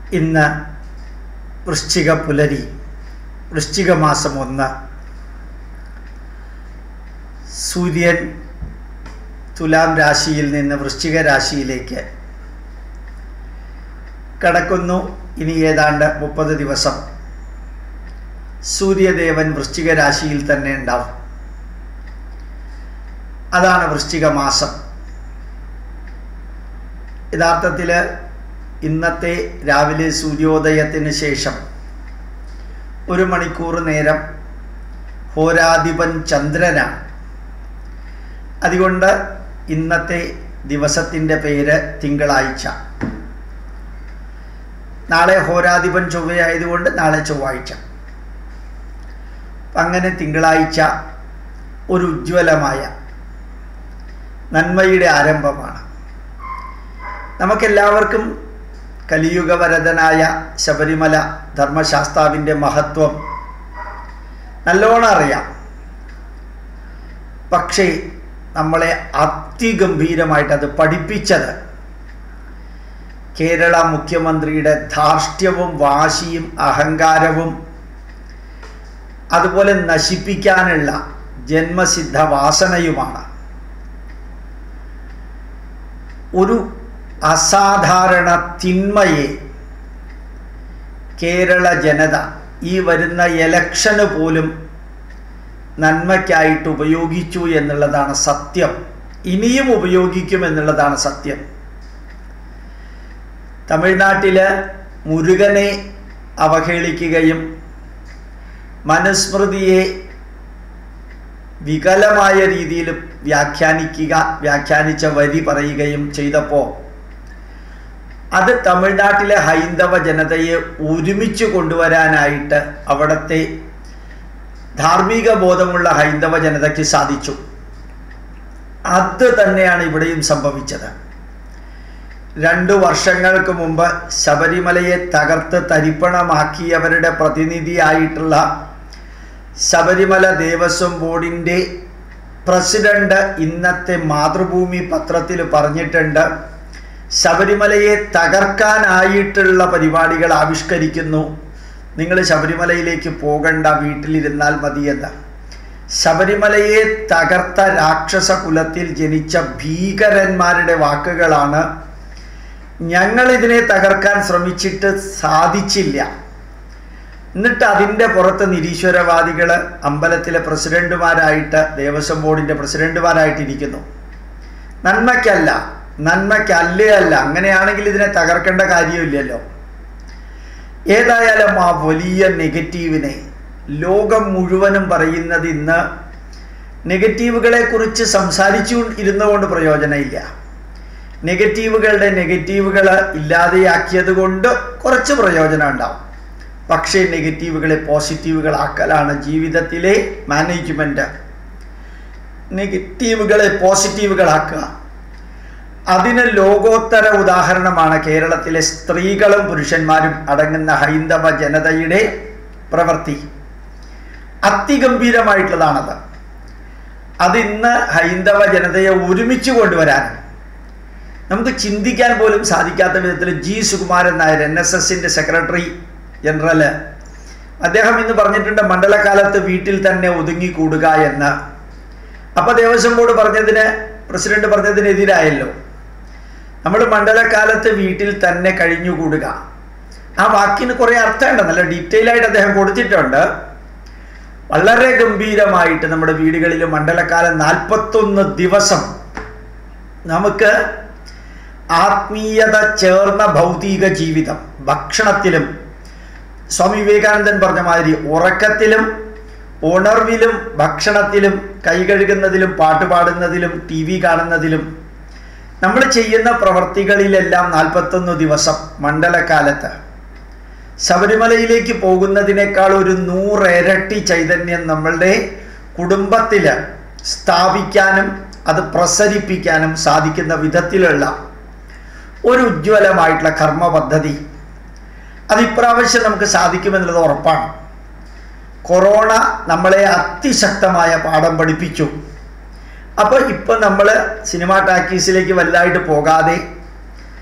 ഇന്ന് വൃശ്ചിക പുലരി വൃശ്ചിക മാസം ഒന്ന് സൂര്യൻ തുലാം രാശിയിൽ നിന്ന് വൃശ്ചിക രാശിയിലേക്ക് കടക്കുന്നു ഇനി ഏതാണ്ട് മുപ്പത് ദിവസം സൂര്യദേവൻ വൃശ്ചിക രാശിയിൽ തന്നെ ഉണ്ടാവും അതാണ് വൃശ്ചിക മാസം യഥാർത്ഥത്തിൽ ഇന്നത്തെ രാവിലെ സൂര്യോദയത്തിന് ശേഷം ഒരു മണിക്കൂർ നേരം ഹോരാധിപൻ ചന്ദ്രനാണ് അതുകൊണ്ട് ഇന്നത്തെ ദിവസത്തിൻ്റെ പേര് തിങ്കളാഴ്ച നാളെ ഹോരാധിപൻ ചൊവ്വയായതുകൊണ്ട് നാളെ ചൊവ്വാഴ്ച അങ്ങനെ തിങ്കളാഴ്ച ഒരു ഉജ്ജ്വലമായ നന്മയുടെ ആരംഭമാണ് നമുക്കെല്ലാവർക്കും കലിയുഗവരതനായ ശബരിമല ധർമ്മശാസ്താവിൻ്റെ മഹത്വം നല്ലോണം അറിയാം പക്ഷേ നമ്മളെ അതിഗംഭീരമായിട്ട് അത് പഠിപ്പിച്ചത് കേരള മുഖ്യമന്ത്രിയുടെ ധാർഷ്ട്യവും വാശിയും അഹങ്കാരവും അതുപോലെ നശിപ്പിക്കാനുള്ള ജന്മസിദ്ധ വാസനയുമാണ് ഒരു അസാധാരണ തിന്മയെ കേരള ജനത ഈ വരുന്ന എലക്ഷന് പോലും നന്മയ്ക്കായിട്ട് ഉപയോഗിച്ചു എന്നുള്ളതാണ് സത്യം ഇനിയും ഉപയോഗിക്കും എന്നുള്ളതാണ് സത്യം തമിഴ്നാട്ടിൽ മുരുകനെ അവഹേളിക്കുകയും മനുസ്മൃതിയെ വികലമായ രീതിയിൽ വ്യാഖ്യാനിക്കുക വ്യാഖ്യാനിച്ച വരി പറയുകയും ചെയ്തപ്പോൾ അത് തമിഴ്നാട്ടിലെ ഹൈന്ദവ ജനതയെ ഒരുമിച്ച് കൊണ്ടുവരാനായിട്ട് അവിടുത്തെ ധാർമ്മിക ബോധമുള്ള ഹൈന്ദവ ജനതയ്ക്ക് സാധിച്ചു അത് തന്നെയാണ് ഇവിടെയും സംഭവിച്ചത് രണ്ടു വർഷങ്ങൾക്ക് മുമ്പ് ശബരിമലയെ തകർത്ത് തരിപ്പണമാക്കിയവരുടെ പ്രതിനിധിയായിട്ടുള്ള ശബരിമല ദേവസ്വം ബോർഡിൻ്റെ പ്രസിഡന്റ് ഇന്നത്തെ മാതൃഭൂമി പത്രത്തിൽ പറഞ്ഞിട്ടുണ്ട് ശബരിമലയെ തകർക്കാനായിട്ടുള്ള പരിപാടികൾ ആവിഷ്കരിക്കുന്നു നിങ്ങൾ ശബരിമലയിലേക്ക് പോകണ്ട വീട്ടിലിരുന്നാൽ മതിയെന്ന് ശബരിമലയെ തകർത്ത രാക്ഷസ കുലത്തിൽ ജനിച്ച ഭീകരന്മാരുടെ വാക്കുകളാണ് ഞങ്ങൾ ഇതിനെ തകർക്കാൻ ശ്രമിച്ചിട്ട് സാധിച്ചില്ല എന്നിട്ട് അതിൻ്റെ പുറത്ത് നിരീശ്വരവാദികൾ അമ്പലത്തിലെ പ്രസിഡന്റുമാരായിട്ട് ദേവസ്വം ബോർഡിൻ്റെ പ്രസിഡന്റുമാരായിട്ടിരിക്കുന്നു നന്മയ്ക്കല്ല നന്മയ്ക്കല്ലേ അല്ല അങ്ങനെയാണെങ്കിൽ ഇതിനെ തകർക്കേണ്ട കാര്യമില്ലല്ലോ ഏതായാലും ആ വലിയ നെഗറ്റീവിനെ ലോകം മുഴുവനും പറയുന്നത് ഇന്ന് നെഗറ്റീവുകളെ കുറിച്ച് സംസാരിച്ചു ഇരുന്നുകൊണ്ട് പ്രയോജനമില്ല നെഗറ്റീവുകളുടെ നെഗറ്റീവുകൾ ഇല്ലാതെയാക്കിയത് കൊണ്ട് കുറച്ച് പ്രയോജനം ഉണ്ടാവും പക്ഷേ നെഗറ്റീവുകളെ പോസിറ്റീവുകളാക്കലാണ് ജീവിതത്തിലെ മാനേജ്മെൻറ്റ് നെഗറ്റീവുകളെ പോസിറ്റീവുകളാക്കുക അതിന് ലോകോത്തര ഉദാഹരണമാണ് കേരളത്തിലെ സ്ത്രീകളും പുരുഷന്മാരും അടങ്ങുന്ന ഹൈന്ദവ ജനതയുടെ പ്രവൃത്തി അതിഗംഭീരമായിട്ടുള്ളതാണത് അതിന്ന് ഹൈന്ദവ ജനതയെ ഒരുമിച്ച് കൊണ്ടുവരാൻ നമുക്ക് ചിന്തിക്കാൻ പോലും സാധിക്കാത്ത വിധത്തിൽ G Sukumaran Nair N S എസിൻ്റെ സെക്രട്ടറി ജനറൽ അദ്ദേഹം ഇന്ന് പറഞ്ഞിട്ടുണ്ട് മണ്ഡലകാലത്ത് വീട്ടിൽ തന്നെ ഒതുങ്ങിക്കൂടുക എന്ന് അപ്പോൾ ദേവസ്വം ബോർഡ് പറഞ്ഞതിന് പ്രസിഡന്റ് പറഞ്ഞതിനെതിരായല്ലോ നമ്മൾ മണ്ഡലകാലത്ത് വീട്ടിൽ തന്നെ കഴിഞ്ഞുകൂടുക ആ വാക്കിന് കുറേ അർത്ഥമുണ്ട് നല്ല ഡീറ്റെയിൽ ആയിട്ട് അദ്ദേഹം കൊടുത്തിട്ടുണ്ട് വളരെ ഗംഭീരമായിട്ട് നമ്മുടെ വീടുകളിൽ മണ്ഡലകാലം നാൽപ്പത്തൊന്ന് ദിവസം നമുക്ക് ആത്മീയത ചേർന്ന ഭൗതിക ജീവിതം ഭക്ഷണത്തിലും സ്വാമി വിവേകാനന്ദൻ പറഞ്ഞ മാതിരി ഉറക്കത്തിലും ഉണർവിലും ഭക്ഷണത്തിലും കൈ കഴുകുന്നതിലും പാട്ട് പാടുന്നതിലും ടി വി കാണുന്നതിലും നമ്മൾ ചെയ്യുന്ന പ്രവർത്തികളിലെല്ലാം നാൽപ്പത്തൊന്ന് ദിവസം മണ്ഡലകാലത്ത് ശബരിമലയിലേക്ക് പോകുന്നതിനേക്കാൾ ഒരു നൂറിരട്ടി ചൈതന്യം നമ്മളുടെ കുടുംബത്തിൽ സ്ഥാപിക്കാനും അത് പ്രസരിപ്പിക്കാനും സാധിക്കുന്ന വിധത്തിലുള്ള ഒരു ഉജ്ജ്വലമായിട്ടുള്ള കർമ്മ പദ്ധതി അത് ഇപ്രാവശ്യം നമുക്ക് സാധിക്കുമെന്നുള്ളത് ഉറപ്പാണ് കൊറോണ നമ്മളെ അതിശക്തമായ പാഠം പഠിപ്പിച്ചു അപ്പോൾ ഇപ്പം നമ്മൾ സിനിമാ ടാക്കീസിലേക്ക് വലുതായിട്ട് പോകാതെ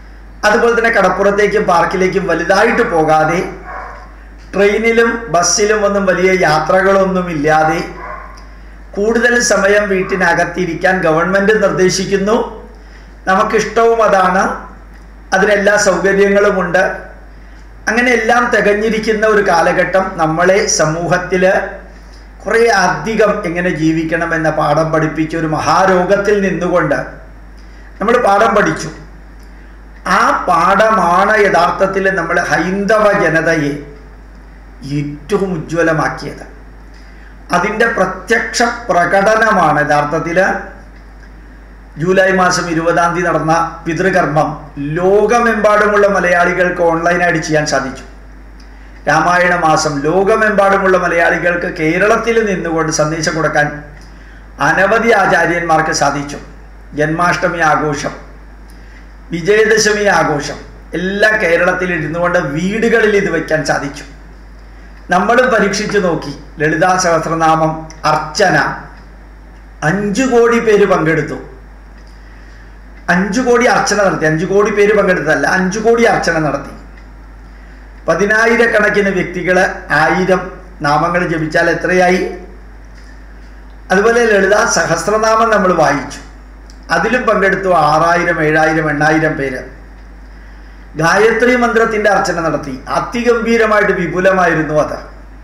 അതുപോലെ തന്നെ കടപ്പുറത്തേക്കും പാർക്കിലേക്കും വലുതായിട്ട് പോകാതെ ട്രെയിനിലും ബസ്സിലും ഒന്നും വലിയ യാത്രകളൊന്നും ഇല്ലാതെ കൂടുതൽ സമയം വീട്ടിനകത്തിരിക്കാൻ ഗവൺമെൻറ് നിർദ്ദേശിക്കുന്നു നമുക്കിഷ്ടവും അതാണ് അതിനെല്ലാ സൗകര്യങ്ങളുമുണ്ട് അങ്ങനെ എല്ലാം തികഞ്ഞിരിക്കുന്ന ഒരു കാലഘട്ടം നമ്മളെ സമൂഹത്തിൽ കുറേ അധികം എങ്ങനെ ജീവിക്കണമെന്ന പാഠം പഠിപ്പിച്ച ഒരു മഹാരോഗത്തിൽ നിന്നുകൊണ്ട് നമ്മൾ പാഠം പഠിച്ചു ആ പാഠമാണ് യഥാർത്ഥത്തിൽ നമ്മൾ ഹൈന്ദവ ജനതയെ ഏറ്റവും ഉജ്ജ്വലമാക്കിയത് അതിൻ്റെ പ്രത്യക്ഷ പ്രകടനമാണ് യഥാർത്ഥത്തിൽ ജൂലൈ മാസം ഇരുപതാം തീയതി നടന്ന പിതൃകർമ്മം ലോകമെമ്പാടുമുള്ള മലയാളികൾക്ക് ഓൺലൈനായിട്ട് ചെയ്യാൻ സാധിച്ചു രാമായണ മാസം ലോകമെമ്പാടുമുള്ള മലയാളികൾക്ക് കേരളത്തിൽ നിന്നുകൊണ്ട് സന്ദേശം കൊടുക്കാൻ അനവധി ആചാര്യന്മാർക്ക് സാധിച്ചു ജന്മാഷ്ടമി ആഘോഷം വിജയദശമി ആഘോഷം എല്ലാം കേരളത്തിൽ ഇരുന്നുകൊണ്ട് വീടുകളിൽ ഇത് വയ്ക്കാൻ സാധിച്ചു നമ്മളും പരീക്ഷിച്ചു നോക്കി ലളിതാ സഹസ്രനാമം അർച്ചന അഞ്ചു കോടി പേര് പങ്കെടുത്തു അഞ്ചു കോടി അർച്ചന നടത്തി അഞ്ചു കോടി പേര് പങ്കെടുത്തതല്ല അഞ്ചു കോടി അർച്ചന നടത്തി പതിനായിരക്കണക്കിന് വ്യക്തികൾ ആയിരം നാമങ്ങൾ ജപിച്ചാൽ എത്രയായി അതുപോലെ ലളിത സഹസ്രനാമം നമ്മൾ വായിച്ചു അതിലും പങ്കെടുത്തു ആറായിരം ഏഴായിരം എണ്ണായിരം പേര് ഗായത്രി മന്ത്രത്തിന്റെ അർച്ചന നടത്തി അതിഗംഭീരമായിട്ട് വിപുലമായിരുന്നു അത്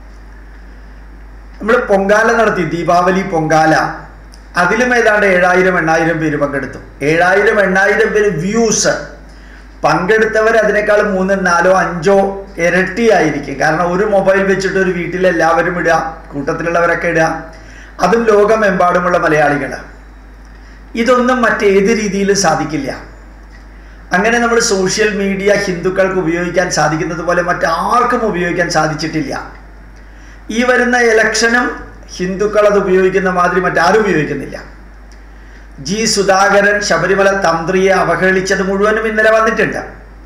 നമ്മൾ പൊങ്കാല നടത്തി ദീപാവലി പൊങ്കാല അതിലും ഏതാണ്ട് ഏഴായിരം എണ്ണായിരം പേര് പങ്കെടുത്തു ഏഴായിരം എണ്ണായിരം പേര് വ്യൂസ് പങ്കെടുത്തവർ അതിനേക്കാൾ മൂന്ന് നാലോ അഞ്ചോ ഇരട്ടിയായിരിക്കും കാരണം ഒരു മൊബൈൽ വെച്ചിട്ട് ഒരു വീട്ടിൽ എല്ലാവരും ഇടുക കൂട്ടത്തിലുള്ളവരൊക്കെ ഇടുക അതും ലോകമെമ്പാടുമുള്ള മലയാളികൾ ഇതൊന്നും മറ്റേത് രീതിയിലും സാധിക്കില്ല അങ്ങനെ നമ്മൾ സോഷ്യൽ മീഡിയ ഹിന്ദുക്കൾക്ക് ഉപയോഗിക്കാൻ സാധിക്കുന്നത് പോലെ മറ്റാർക്കും ഉപയോഗിക്കാൻ സാധിച്ചിട്ടില്ല ഈ വരുന്ന ഇലക്ഷനും ഹിന്ദുക്കൾ അത് ഉപയോഗിക്കുന്ന മാതിരി മറ്റാരും ഉപയോഗിക്കുന്നില്ല ജി സുധാകരൻ ശബരിമല തന്ത്രിയെ അവഹേളിച്ചത് മുഴുവനും ഇന്നലെ വന്നിട്ടുണ്ട്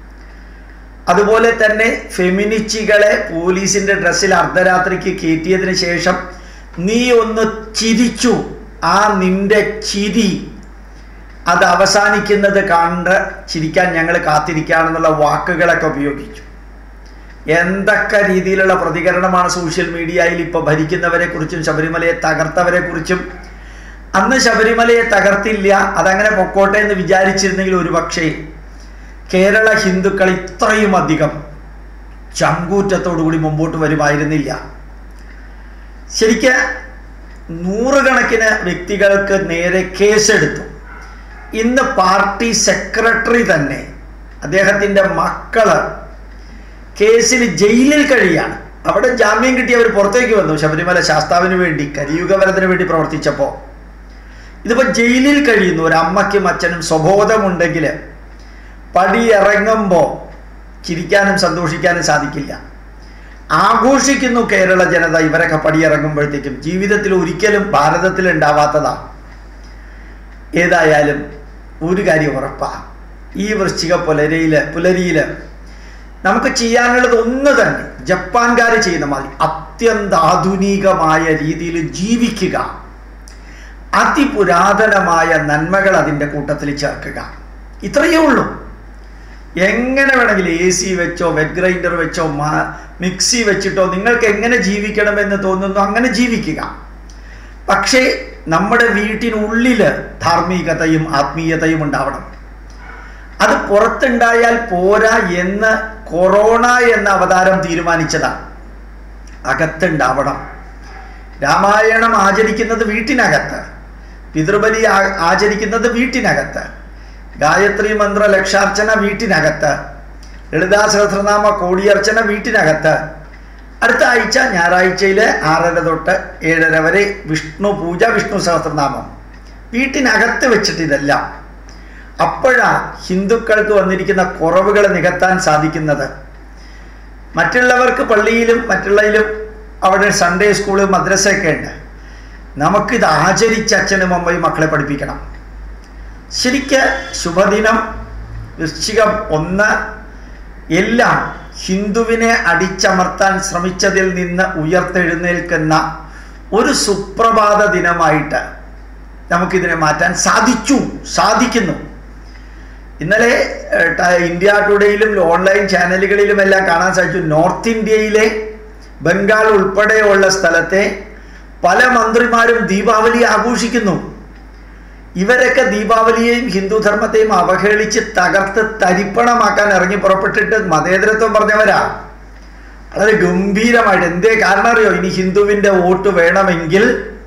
അതുപോലെ തന്നെ ഫെമിനിച്ചികളെ പോലീസിന്റെ ഡ്രസ്സിൽ അർദ്ധരാത്രിക്ക് കയറ്റിയതിന് ശേഷം നീ ഒന്ന് ചിരിച്ചു ആ നിന്റെ ചിരി അത് അവസാനിക്കുന്നത് കണ്ട് ചിരിക്കാൻ ഞങ്ങൾ കാത്തിരിക്കുകയാണെന്നുള്ള വാക്കുകളൊക്കെ ഉപയോഗിച്ചു എന്തൊക്കെ രീതിയിലുള്ള പ്രതികരണമാണ് സോഷ്യൽ മീഡിയയിൽ ഇപ്പോൾ ഭരിക്കുന്നവരെ കുറിച്ചും ശബരിമലയെ തകർത്തവരെ കുറിച്ചും അന്ന് ശബരിമലയെ തകർത്തില്ല അതങ്ങനെ പൊക്കോട്ടെ എന്ന് വിചാരിച്ചിരുന്നെങ്കിൽ ഒരു പക്ഷേ കേരള ഹിന്ദുക്കൾ ഇത്രയും അധികം ചങ്കൂറ്റത്തോടുകൂടി മുമ്പോട്ട് വരുമായിരുന്നില്ല ശരിക്ക് നൂറുകണക്കിന് വ്യക്തികൾക്ക് നേരെ കേസെടുത്തു ഇന്ന് പാർട്ടി സെക്രട്ടറി തന്നെ അദ്ദേഹത്തിൻ്റെ മക്കള് കേസിൽ ജയിലിൽ കഴിയാണ് അവിടെ ജാമ്യം കിട്ടി അവർ പുറത്തേക്ക് വന്നു ശബരിമല ശാസ്താവിന് വേണ്ടി കരിയുഗവരത്തിന് വേണ്ടി പ്രവർത്തിച്ചപ്പോൾ ഇതിപ്പോൾ ജയിലിൽ കഴിയുന്നു ഒരു അമ്മയ്ക്കും അച്ഛനും സ്വബോധമുണ്ടെങ്കിൽ പടിയിറങ്ങുമ്പോൾ ചിരിക്കാനും സന്തോഷിക്കാനും സാധിക്കില്ല ആഘോഷിക്കുന്നു കേരള ജനത ഇവരൊക്കെ പടിയിറങ്ങുമ്പോഴത്തേക്കും ജീവിതത്തിൽ ഒരിക്കലും ഭാരതത്തിൽ ഉണ്ടാവാത്തതാണ് ഏതായാലും ഒരു കാര്യം ഉറപ്പാണ് ഈ വൃശ്ചിക പുലരിയിൽ പുലരിയിൽ നമുക്ക് ചെയ്യാനുള്ളത് ഒന്ന് തന്നെ ജപ്പാൻകാർ ചെയ്യുന്ന മാതിരി അത്യന്താധുനികമായ രീതിയിൽ ജീവിക്കുക അതിപുരാതനമായ നന്മകൾ അതിൻ്റെ കൂട്ടത്തിൽ ചേർക്കുക ഇത്രയേ ഉള്ളൂ എങ്ങനെ വേണമെങ്കിലും എ സി വെച്ചോ വെറ്റ് ഗ്രൈൻഡർ വെച്ചോ മിക്സി വെച്ചിട്ടോ നിങ്ങൾക്ക് എങ്ങനെ ജീവിക്കണമെന്ന് തോന്നുന്നു അങ്ങനെ ജീവിക്കുക പക്ഷേ നമ്മുടെ വീട്ടിനുള്ളിൽ ധാർമ്മികതയും ആത്മീയതയും ഉണ്ടാവണം അത് പുറത്തുണ്ടായാൽ പോരാ എന്ന് കൊറോണ എന്ന അവതാരം തീരുമാനിച്ചതാണ് അകത്തുണ്ടാവണം രാമായണം ആചരിക്കുന്നത് വീട്ടിനകത്ത് പിതൃബലി ആചരിക്കുന്നത് വീട്ടിനകത്ത് ഗായത്രി മന്ത്ര ലക്ഷാർച്ചന വീട്ടിനകത്ത് ലളിതാ സഹസ്രനാമ കോടിയർച്ചന വീട്ടിനകത്ത് അടുത്ത ആഴ്ച ഞായറാഴ്ചയിൽ ആറര തൊട്ട് ഏഴര വരെ വിഷ്ണു പൂജ വിഷ്ണു സഹസ്രനാമം വീട്ടിനകത്ത് വെച്ചിട്ട് ഇതെല്ലാം അപ്പോഴാണ് ഹിന്ദുക്കൾക്ക് വന്നിരിക്കുന്ന കുറവുകൾ നികത്താൻ സാധിക്കുന്നത് മറ്റുള്ളവർക്ക് പള്ളിയിലും മറ്റുള്ളതിലും അവിടെ സൺഡേ സ്കൂള് മദ്രസയൊക്കെ ഉണ്ട് നമുക്കിത് ആചരിച്ച് അച്ഛനും അമ്മയും മക്കളെ പഠിപ്പിക്കണം ശരിക്ക് ശുഭദിനം വൃശ്ചികം ഒന്ന് എല്ലാം ഹിന്ദുവിനെ അടിച്ചമർത്താൻ ശ്രമിച്ചതിൽ നിന്ന് ഉയർത്തെഴുന്നേൽക്കുന്ന ഒരു സുപ്രഭാത ദിനമായിട്ട് നമുക്കിതിനെ മാറ്റാൻ സാധിച്ചു സാധിക്കുന്നു ഇന്നലെ ഏഹ്, ട- ഇന്ത്യ ടുഡേയിലും ഓൺലൈൻ ചാനലുകളിലും എല്ലാം കാണാൻ സാധിച്ചു നോർത്ത് ഇന്ത്യയിലെ ബംഗാൾ ഉൾപ്പെടെയുള്ള സ്ഥലത്തെ പല മന്ത്രിമാരും ദീപാവലി ആഘോഷിക്കുന്നു ഇവരൊക്കെ ദീപാവലിയെയും ഹിന്ദു ധർമ്മത്തെയും അവഹേളിച്ച് തകർത്ത് തരിപ്പണമാക്കാൻ ഇറങ്ങി പുറപ്പെട്ടിട്ട് മതേതരത്വം പറഞ്ഞവരാ വളരെ ഗംഭീരമായിട്ട് എന്തേ കാരണം അറിയോ ഇനി ഹിന്ദുവിൻ്റെ വോട്ട് വേണമെങ്കിൽ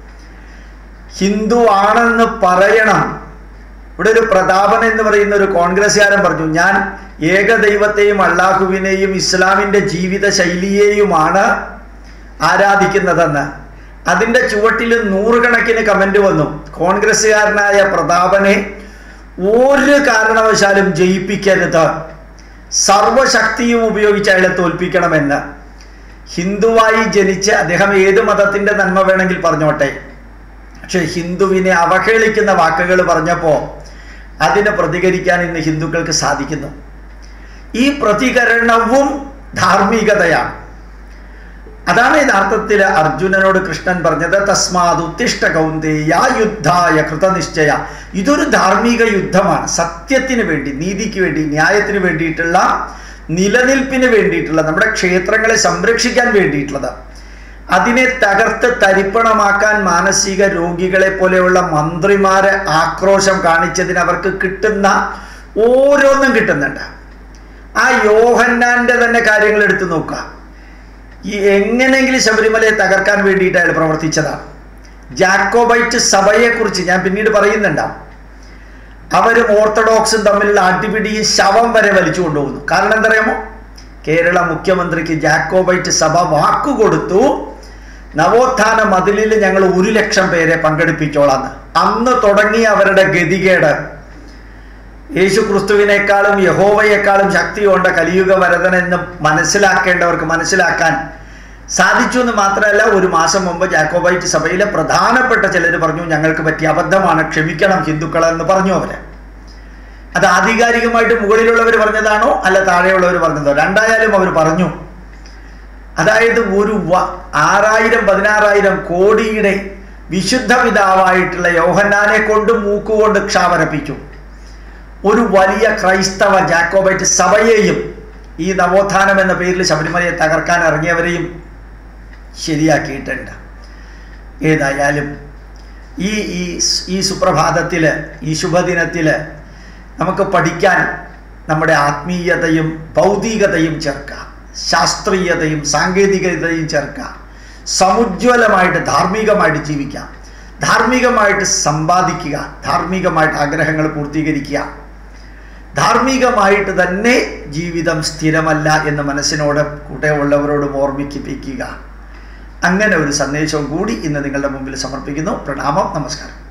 ഹിന്ദു ആണെന്ന് പറയണം ഇവിടെ ഒരു പ്രതാപൻ എന്ന് പറയുന്ന ഒരു കോൺഗ്രസ്സുകാരൻ പറഞ്ഞു ഞാൻ ഏകദൈവത്തെയും അള്ളാഹുവിനെയും ഇസ്ലാമിൻ്റെ ജീവിത ശൈലിയെയുമാണ് ആരാധിക്കുന്നതെന്ന് അതിൻ്റെ ചുവട്ടിൽ നൂറുകണക്കിന് കമൻ്റ് വന്നു കോൺഗ്രസ്സുകാരനായ പ്രതാപനെ ഒരു കാരണവശാലും ജയിപ്പിക്കരുത് സർവശക്തിയും ഉപയോഗിച്ച് അയാളെ തോൽപ്പിക്കണമെന്ന് ഹിന്ദുവായി ജനിച്ച് അദ്ദേഹം ഏത് മതത്തിൻ്റെ നന്മ വേണമെങ്കിൽ പറഞ്ഞോട്ടെ പക്ഷെ ഹിന്ദുവിനെ അവഹേളിക്കുന്ന വാക്കുകൾ പറഞ്ഞപ്പോൾ അതിന് പ്രതികരിക്കാൻ ഇന്ന് ഹിന്ദുക്കൾക്ക് സാധിക്കുന്നു ഈ പ്രതികരണവും ധാർമ്മികതയാണ് അതാണ് യഥാർത്ഥത്തിൽ അർജുനനോട് കൃഷ്ണൻ പറഞ്ഞത് തസ്മാത് ഉത്തിഷ്ട കൗന്ദേയ യുദ്ധായ കൃതനിശ്ചയ ഇതൊരു ധാർമ്മിക യുദ്ധമാണ് സത്യത്തിന് വേണ്ടി നീതിക്ക് വേണ്ടി ന്യായത്തിന് വേണ്ടിയിട്ടുള്ള നിലനിൽപ്പിന് വേണ്ടിയിട്ടുള്ള നമ്മുടെ ക്ഷേത്രങ്ങളെ സംരക്ഷിക്കാൻ വേണ്ടിയിട്ടുള്ളത് അതിനെ തകർത്ത് തരിപ്പണമാക്കാൻ മാനസിക രോഗികളെ പോലെയുള്ള മന്ത്രിമാരെ ആക്രോശം കാണിച്ചതിന് അവർക്ക് കിട്ടുന്ന ഓരോന്നും കിട്ടുന്നുണ്ട് ആ യോഹന്നാന്റെ തന്നെ കാര്യങ്ങൾ എടുത്തു നോക്കുക ഈ എങ്ങനെയെങ്കിലും ശബരിമലയെ തകർക്കാൻ വേണ്ടിയിട്ട് അയാൾ പ്രവർത്തിച്ചതാണ് ജാക്കോബൈറ്റ് സഭയെക്കുറിച്ച് ഞാൻ പിന്നീട് പറയുന്നുണ്ടാവും അവരും ഓർത്തഡോക്സും തമ്മിലുള്ള അടിപിടിയും ശവം വരെ വലിച്ചു കൊണ്ടുപോകുന്നു കാരണം എന്തറിയാമോ കേരള മുഖ്യമന്ത്രിക്ക് ജാക്കോബൈറ്റ് സഭ വാക്കുകൊടുത്തു നവോത്ഥാന മതിലിൽ ഞങ്ങൾ ഒരു ലക്ഷം പേരെ പങ്കെടുപ്പിച്ചോളാന്ന് അന്ന് തുടങ്ങിയ അവരുടെ ഗതികേട് യേശു ക്രിസ്തുവിനേക്കാളും യഹോവയെക്കാളും ശക്തിയുണ്ട കലിയുഗ വരദൻ എന്ന് മനസ്സിലാക്കേണ്ടവർക്ക് മനസ്സിലാക്കാൻ സാധിച്ചു എന്ന് മാത്രമല്ല ഒരു മാസം മുമ്പ് ജാക്കോബൈറ്റ് സഭയിലെ പ്രധാനപ്പെട്ട ചിലർ പറഞ്ഞു ഞങ്ങൾക്ക് പറ്റിയ അബദ്ധമാണ് ക്ഷമിക്കണം ഹിന്ദുക്കൾ എന്ന് പറഞ്ഞു അവര് അത് ആധികാരികമായിട്ട് മുകളിലുള്ളവർ പറഞ്ഞതാണോ അല്ല താഴെയുള്ളവർ പറഞ്ഞതോ രണ്ടായാലും അവർ പറഞ്ഞു അതായത് ഒരു വ- ആറായിരം പതിനാറായിരം കോടിയുടെ വിശുദ്ധ പിതാവായിട്ടുള്ള യോഹന്നാനെ കൊണ്ട് മൂക്കുകൊണ്ട് ക്ഷാപരപ്പിച്ചു ഒരു വലിയ ക്രൈസ്തവ ജാക്കോബൈറ്റ് സഭയെയും ഈ നവോത്ഥാനം എന്ന പേരിൽ ശബരിമലയെ തകർക്കാൻ ഇറങ്ങിയവരെയും ശരിയാക്കിയിട്ടുണ്ട് ഏതായാലും ഈ ഈ സ്- ഈ സുപ്രഭാതത്തിൽ ഈ ശുഭദിനത്തിൽ നമുക്ക് പഠിക്കാൻ നമ്മുടെ ആത്മീയതയും ഭൗതികതയും ചേർക്കാം ശാസ്ത്രീയതയും സാങ്കേതികതയും ചേർക്കാം സമുജ്വലമായിട്ട് ധാർമ്മികമായിട്ട് ജീവിക്കാം ധാർമ്മികമായിട്ട് സമ്പാദിക്കുക ധാർമ്മികമായിട്ട് ആഗ്രഹങ്ങൾ പൂർത്തീകരിക്കുക ധാർമ്മികമായിട്ട് തന്നെ ജീവിതം സ്ഥിരമല്ല എന്ന് മനസ്സിനോട് കൂടെ ഉള്ളവരോടും ഓർമ്മിപ്പിക്കുക അങ്ങനെ ഒരു സന്ദേശവും കൂടി ഇന്ന് നിങ്ങളുടെ മുമ്പിൽ സമർപ്പിക്കുന്നു പ്രണാമം നമസ്കാരം